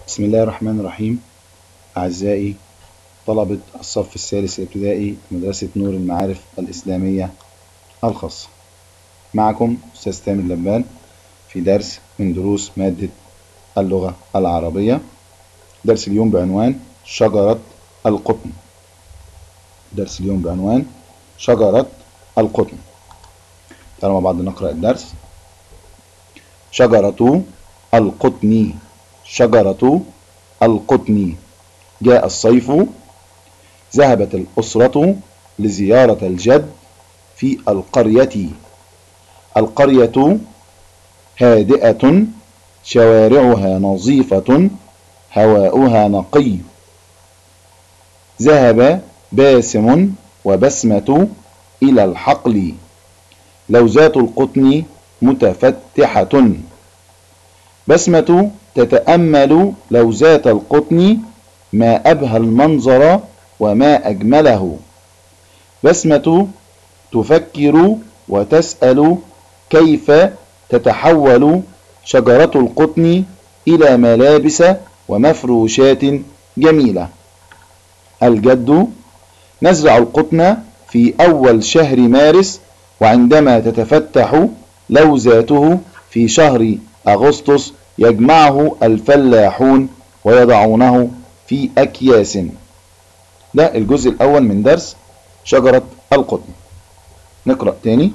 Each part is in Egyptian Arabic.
بسم الله الرحمن الرحيم أعزائي طلبة الصف الثالث الابتدائي مدرسة نور المعارف الإسلامية الخاصة معكم أستاذ تامر لبان في درس من دروس مادة اللغة العربية درس اليوم بعنوان شجرة القطن درس اليوم بعنوان شجرة القطن تعالوا مع بعض نقرأ الدرس شجرة القطن شجرة القطن جاء الصيف ذهبت الأسرة لزيارة الجد في القرية القرية هادئة شوارعها نظيفة هواؤها نقي ذهب باسم وبسمة إلى الحقل لوزات القطن متفتحة بسمة تتأمل لوزات القطن ما أبهى المنظر وما أجمله بسمة تفكر وتسأل كيف تتحول شجرة القطن إلى ملابس ومفروشات جميلة الجد نزرع القطن في أول شهر مارس وعندما تتفتح لوزاته في شهر أغسطس يجمعه الفلاحون ويضعونه في أكياس ده الجزء الأول من درس شجرة القطن نقرأ تاني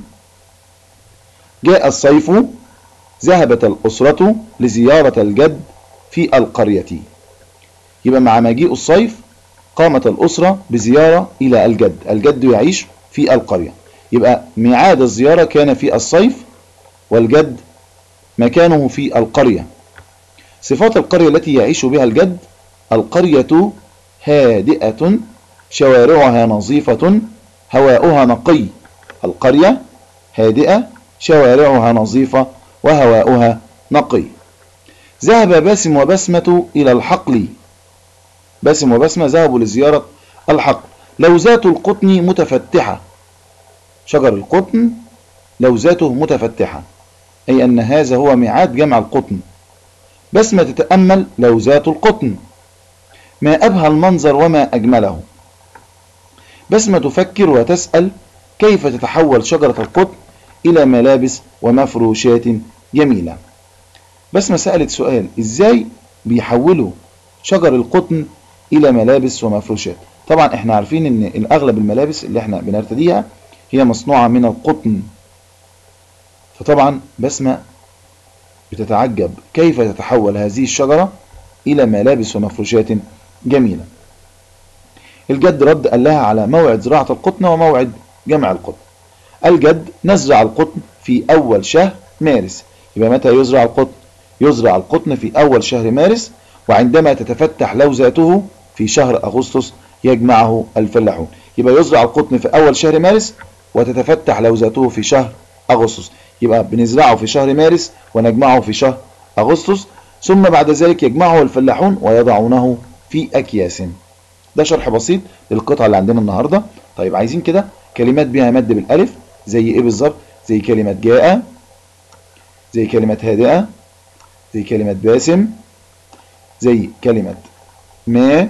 جاء الصيف ذهبت الأسرة لزيارة الجد في القرية يبقى مع مجيء الصيف قامت الأسرة بزيارة إلى الجد الجد يعيش في القرية يبقى ميعاد الزيارة كان في الصيف والجد مكانه في القرية صفات القرية التي يعيش بها الجد القرية هادئة شوارعها نظيفة هواؤها نقي القرية هادئة شوارعها نظيفة وهواؤها نقي ذهب باسم وبسمة إلى الحقل باسم وبسمة ذهبوا لزيارة الحقل لوزات القطن متفتحة شجر القطن لوزاته متفتحة أي أن هذا هو ميعاد جمع القطن بسمة تتأمل لوزات القطن ما أبهى المنظر وما أجمله بسمة تفكر وتسأل كيف تتحول شجرة القطن إلى ملابس ومفروشات جميلة بسمة سألت سؤال إزاي بيحولوا شجر القطن إلى ملابس ومفروشات طبعا احنا عارفين ان الأغلب الملابس اللي احنا بنرتديها هي مصنوعة من القطن فطبعا بسمة بتتعجب كيف تتحول هذه الشجرة إلى ملابس ومفروشات جميلة الجد رد قال لها على موعد زراعة القطن وموعد جمع القطن الجد نزرع القطن في أول شهر مارس يبقى متى يزرع القطن يزرع القطن في أول شهر مارس وعندما تتفتح لوزاته في شهر أغسطس يجمعه الفلاحون يبقى يزرع القطن في أول شهر مارس وتتفتح لوزاته في شهر أغسطس يبقى بنزرعه في شهر مارس ونجمعه في شهر أغسطس ثم بعد ذلك يجمعه الفلاحون ويضعونه في أكياس ده شرح بسيط للقطعة اللي عندنا النهاردة طيب عايزين كده كلمات بها مد بالألف زي إيه بالظبط زي كلمة جاء زي كلمة هادئة زي كلمة باسم زي كلمة ما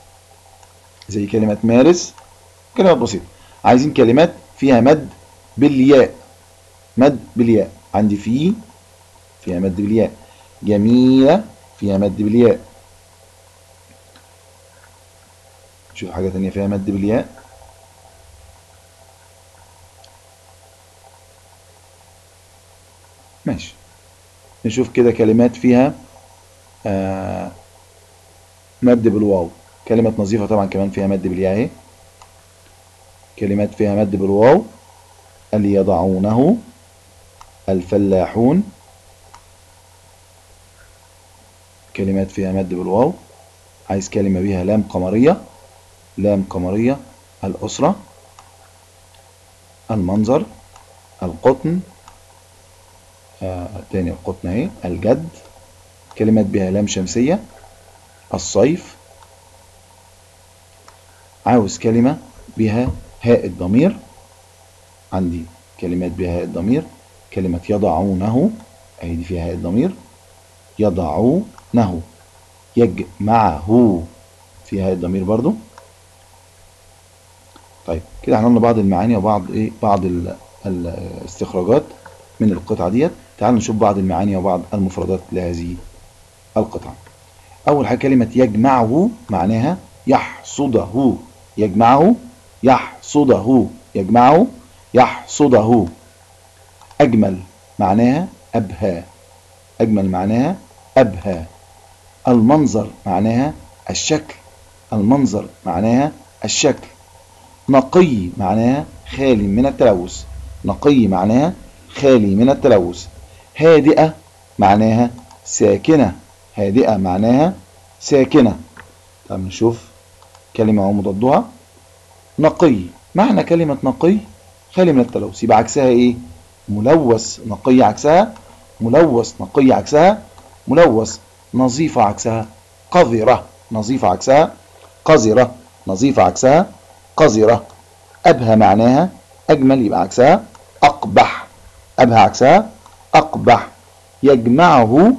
زي كلمة مارس كلمات بسيطة عايزين كلمات فيها مد بالياء مد بالياء عندي في فيها مد بالياء جميلة فيها مد بالياء شوف حاجة تانية فيها مد بالياء ماشي نشوف كده كلمات فيها آه مد بالواو كلمة نظيفة طبعا كمان فيها مد بالياء اهي كلمات فيها مد بالواو اللي يضعونه الفلاحون كلمات فيها مد بالواو عايز كلمة بيها لام قمرية لام قمرية الأسرة المنظر القطن آه تاني القطن اهي الجد كلمات بها لام شمسية الصيف عاوز كلمة بها هاء الضمير عندي كلمات بها هاء الضمير كلمة يضعونه أهي دي فيها هاء الضمير يضعونه يجمعه في هاي الضمير برضو طيب كده احنا قلنا بعض المعاني وبعض ايه بعض ال- الاستخراجات من القطعة ديت تعالوا نشوف بعض المعاني وبعض المفردات لهذه القطعة أول حاجة كلمة يجمعه معناها يحصده يجمعه يحصده يجمعه يحصده أجمل معناها أبهى أجمل معناها أبهى المنظر معناها الشكل المنظر معناها الشكل نقي معناها خالي من التلوث نقي معناها خالي من التلوث هادئة معناها ساكنة هادئة معناها ساكنة طب نشوف كلمة ومضادها نقي معنى كلمة نقي خالي من التلوث يبقى عكسها ايه ملوث نقي عكسها ملوث نقي عكسها ملوث نظيفة عكسها قذرة نظيفة عكسها قذرة نظيفة عكسها قذرة أبهى معناها أجمل يبقى عكسها أقبح أبهى عكسها أقبح يجمعه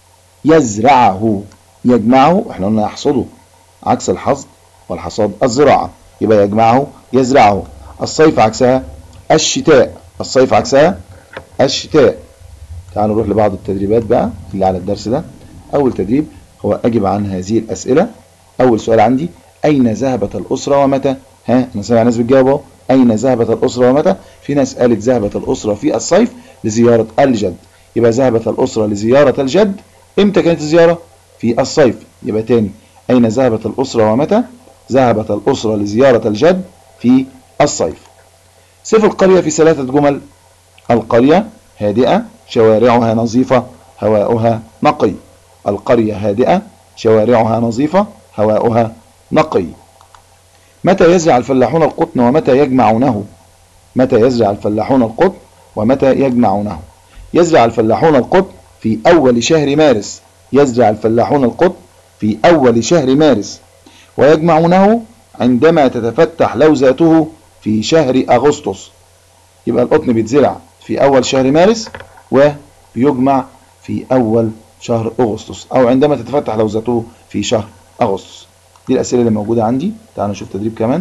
يزرعه يجمعه احنا قلنا يحصده عكس الحصد والحصاد الزراعة يبقى يجمعه يزرعه الصيف عكسها الشتاء الصيف عكسها الشتاء تعالوا نروح لبعض التدريبات بقى اللي على الدرس ده أول تدريب هو أجب عن هذه الأسئلة أول سؤال عندي أين ذهبت الأسرة ومتى ها أنا سامع ناس بتجاوب أهو أين ذهبت الأسرة ومتى في ناس قالت ذهبت الأسرة في الصيف لزيارة الجد يبقى ذهبت الأسرة لزيارة الجد إمتى كانت الزيارة في الصيف يبقى تاني أين ذهبت الأسرة ومتى ذهبت الأسرة لزيارة الجد في الصيف صف القرية في ثلاثة جمل القرية هادئة شوارعها نظيفة هواؤها نقي القرية هادئة شوارعها نظيفة هواؤها نقي متى يزرع الفلاحون القطن ومتى يجمعونه متى يزرع الفلاحون القطن ومتى يجمعونه يزرع الفلاحون القطن في أول شهر مارس يزرع الفلاحون القطن في أول شهر مارس ويجمعونه عندما تتفتح لوزاته في شهر أغسطس يبقى القطن بيتزرع في أول شهر مارس ويجمع في أول شهر أغسطس أو عندما تتفتح لوزاته في شهر أغسطس دي الأسئلة اللي موجودة عندي تعالوا نشوف تدريب كمان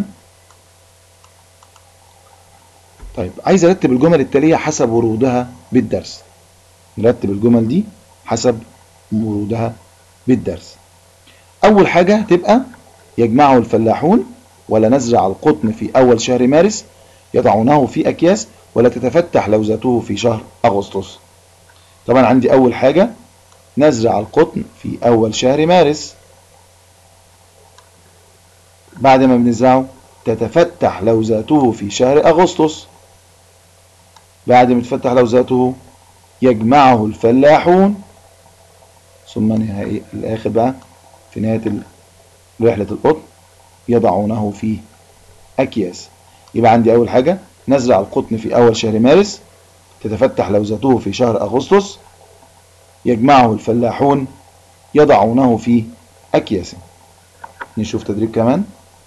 طيب عايز أرتب الجمل التالية حسب ورودها بالدرس نرتب الجمل دي حسب ورودها بالدرس أول حاجة تبقى يجمعه الفلاحون ولا نزرع القطن في أول شهر مارس يضعونه في أكياس ولا تتفتح لوزته في شهر أغسطس طبعا عندي أول حاجة نزرع القطن في أول شهر مارس بعد ما بنزرعه تتفتح لوزاته في شهر أغسطس بعد ما تفتح لوزاته يجمعه الفلاحون ثم نهاية الآخر بقى في نهاية رحلة القطن يضعونه في أكياس يبقى عندي أول حاجة نزرع القطن في أول شهر مارس تتفتح لوزته في شهر أغسطس يجمعه الفلاحون يضعونه في أكياس نشوف تدريب كمان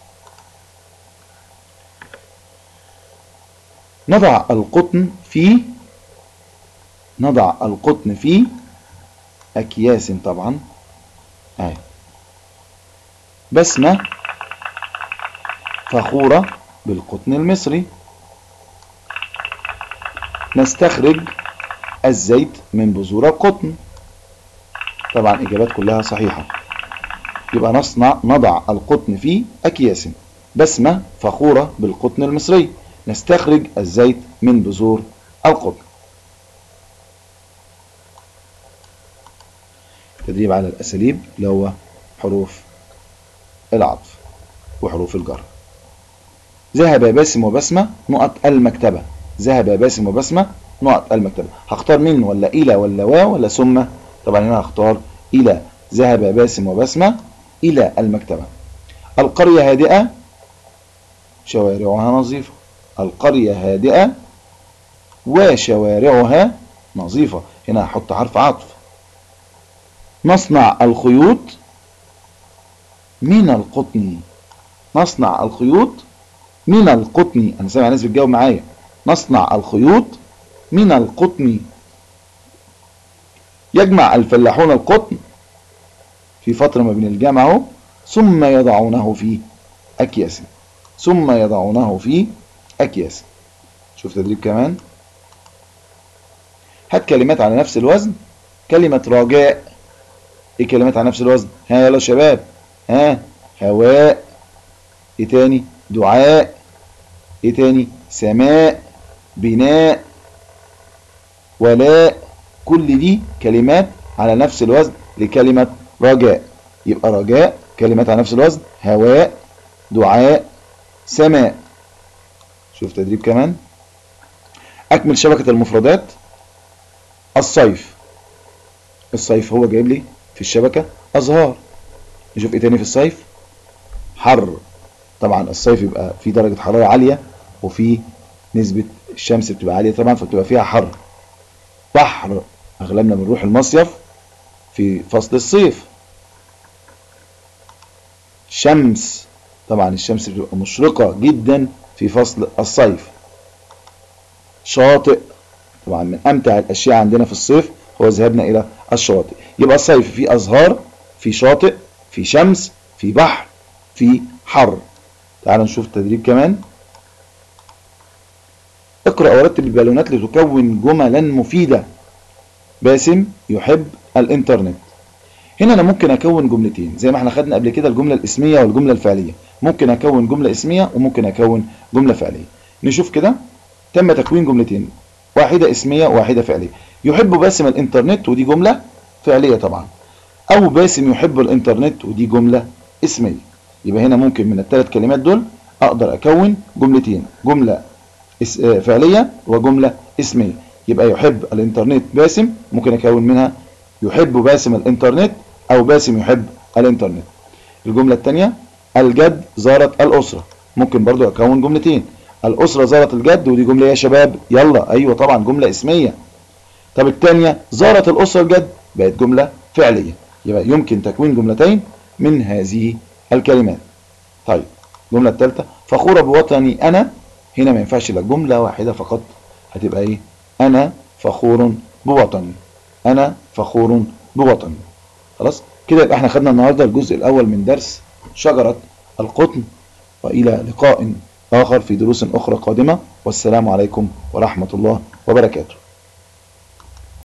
نضع القطن في نضع القطن في أكياس طبعا أهي بسمة فخورة بالقطن المصري نستخرج الزيت من بذور القطن طبعا إجابات كلها صحيحة يبقى نصنع نضع القطن في أكياس بسمة فخورة بالقطن المصري نستخرج الزيت من بذور القطن تدريب على الأساليب اللي هو حروف العطف وحروف الجر ذهب باسم وبسمة نقط المكتبة ذهب باسم وبسمة نقط المكتبة هختار من ولا إلى ولا و ولا ثم طبعا هنا هختار إلى ذهب باسم وبسمة إلى المكتبة القرية هادئة شوارعها نظيفة القرية هادئة وشوارعها نظيفة هنا هحط حرف عطف نصنع الخيوط من القطن نصنع الخيوط من القطن انا سامع ناس بتجاوب معايا نصنع الخيوط من القطن يجمع الفلاحون القطن في فترة ما بين الجمع اهو ثم يضعونه في أكياس ثم يضعونه في أكياس شوف تدريب كمان هات كلمات على نفس الوزن كلمة رجاء ايه كلمات على نفس الوزن ها يلا يا شباب ها هواء ايه تاني دعاء ايه تاني سماء بناء ولاء كل دي كلمات على نفس الوزن لكلمة رجاء يبقى رجاء كلمات على نفس الوزن هواء دعاء سماء شوف تدريب كمان أكمل شبكة المفردات الصيف الصيف هو جايب لي في الشبكة أزهار نشوف إيه تاني في الصيف حر طبعا الصيف يبقى في درجة حرارة عالية وفي نسبة الشمس بتبقى عالية طبعا فبتبقى فيها حر بحر أغلبنا بنروح المصيف في فصل الصيف شمس طبعا الشمس بتبقى مشرقة جدا في فصل الصيف شاطئ طبعا من أمتع الأشياء عندنا في الصيف هو ذهابنا إلى الشواطئ يبقى الصيف في أزهار في شاطئ في شمس في بحر في حر تعالوا نشوف التدريب كمان اقرأ ورتب البالونات لتكون جملا مفيدة باسم يحب الانترنت هنا انا ممكن اكون جملتين زي ما احنا خدنا قبل كده الجملة الاسمية والجملة الفعلية ممكن اكون جملة اسمية وممكن اكون جملة فعلية نشوف كده تم تكوين جملتين واحدة اسمية وواحدة فعلية يحب باسم الانترنت ودي جملة فعلية طبعا او باسم يحب الانترنت ودي جملة اسمية يبقى هنا ممكن من الثلاث كلمات دول اقدر اكون جملتين جملة فعلية وجملة اسمية يبقى يحب الانترنت باسم ممكن اكون منها يحب باسم الانترنت او باسم يحب الانترنت الجملة الثانية الجد زارت الاسرة ممكن برضو اكون جملتين الاسرة زارت الجد ودي جملة يا شباب يلا ايوه طبعا جملة اسمية طب الثانية زارت الاسرة الجد بقت جملة فعلية يبقى يمكن تكوين جملتين من هذه الكلمات طيب الجملة الثالثة فخورة بوطني انا هنا ما ينفعش الا جملة واحدة فقط هتبقى ايه انا فخور بوطني انا فخور بوطني خلاص كده يبقى احنا خدنا النهارده الجزء الاول من درس شجرة القطن والى لقاء اخر في دروس اخرى قادمة والسلام عليكم ورحمة الله وبركاته